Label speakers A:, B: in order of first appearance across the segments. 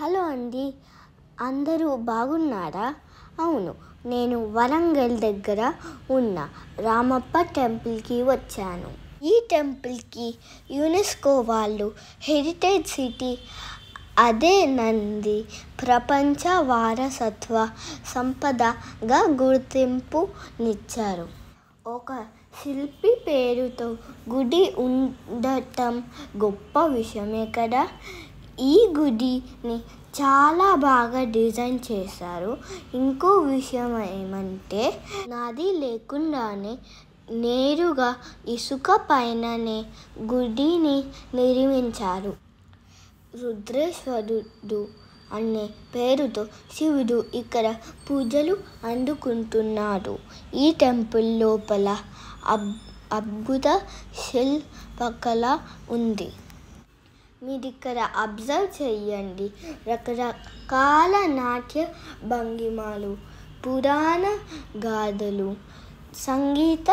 A: hello అండి అందరూ బాగున్నారా అవును నేను వరంగల్ దగ్గర ఉన్న రామప్ప టెంపుల్కి వచ్చాను ఈ టెంపుల్కి యునెస్కో వాళ్ళు హెరిటేజ్ సిటీ అదే నంది ప్రపంచ వారసత్వ సంపదగా గుర్తింపునిచ్చారు ఒక శిల్పి పేరుతో గుడి ఉండటం గొప్ప విషయమే కదా ఈ గుడిని చాలా బాగా డిజైన్ చేశారు ఇంకో విషయం ఏమంటే నది లేకుండానే నేరుగా ఇసుక పైననే గుడిని నిర్మించారు రుద్రేశ్వరుడు అనే పేరుతో శివుడు ఇక్కడ పూజలు అందుకుంటున్నాడు ఈ టెంపుల్ లోపల అబ్ అద్భుత శిల్పకళ ఉంది మీరు ఇక్కడ అబ్జర్వ్ చేయండి రకరకాల నాట్య భంగిమలు పురాణ గాథలు సంగీత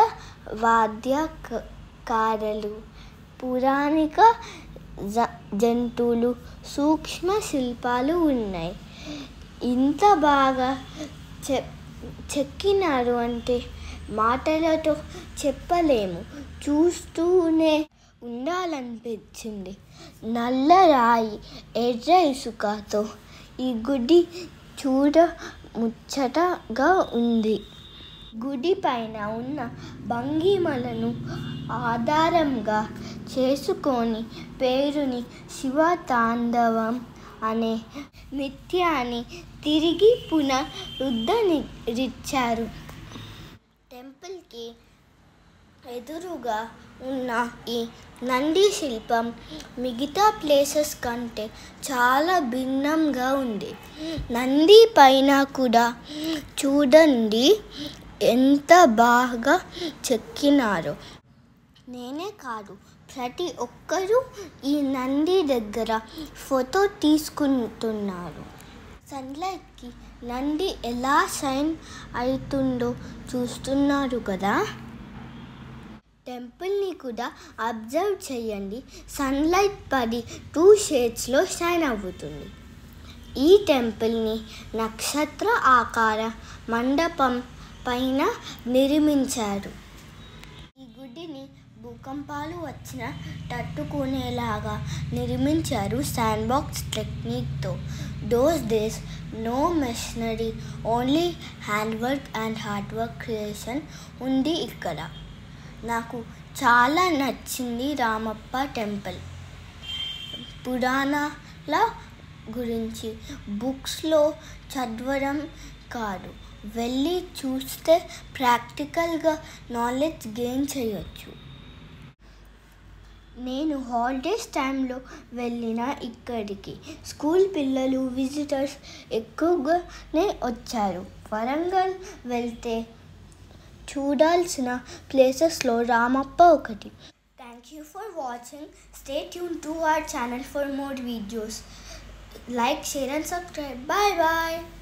A: వాద్యకారులు పురాణిక జ జంతువులు సూక్ష్మ శిల్పాలు ఉన్నాయి ఇంత బాగా చె చెక్కినారు అంటే మాటలతో చెప్పలేము చూస్తూనే ఉండాలనిపించింది నల్ల రాయి ఎర్ర ఇసుకతో ఈ గుడి చూడ ముచ్చటగా ఉంది గుడి పైన ఉన్న భంగిమలను ఆధారంగా చేసుకొని పేరుని శివతాండవం అనే నృత్యాన్ని తిరిగి పునరుద్ధరించారు టెంపుల్కి ఎదురుగా ఉన్న ఈ నంది శిల్పం మిగతా ప్లేసెస్ కంటే చాలా భిన్నంగా ఉంది నంది పైన కూడా చూడండి ఎంత బాగా చెక్కినారో నేనే కాదు ప్రతి ఒక్కరూ ఈ నంది దగ్గర ఫోటో తీసుకుంటున్నారు సన్లైట్కి నంది ఎలా షైన్ అవుతుందో చూస్తున్నారు కదా టెంపుల్ని కూడా అబ్జర్వ్ చేయండి సన్లైట్ పడి టూ షేడ్స్లో షైన్ అవుతుంది ఈ టెంపుల్ని నక్షత్ర ఆకార మండపం పైన నిర్మించారు ఈ గుడిని భూకంపాలు వచ్చిన తట్టుకునేలాగా నిర్మించారు శాండ్ బాక్స్ టెక్నిక్తో those days no machinery only hand work and hard work creation ఉంది ఇక్కడ నాకు చాలా నచ్చింది రామప్ప టెంపుల్ పురాణాల గురించి బుక్స్లో చదవడం కాదు వెళ్ళి చూస్తే ప్రాక్టికల్గా నాలెడ్జ్ గెయిన్ చేయొచ్చు నేను హాలిడేస్ టైంలో వెళ్ళిన ఇక్కడికి స్కూల్ పిల్లలు విజిటర్స్ ఎక్కువగానే వచ్చారు వరంగల్ వెళ్తే చూడాల్సిన ప్లేసెస్లో రామప్ప ఒకటి thank you for watching stay tune to our channel for more videos like share and subscribe bye bye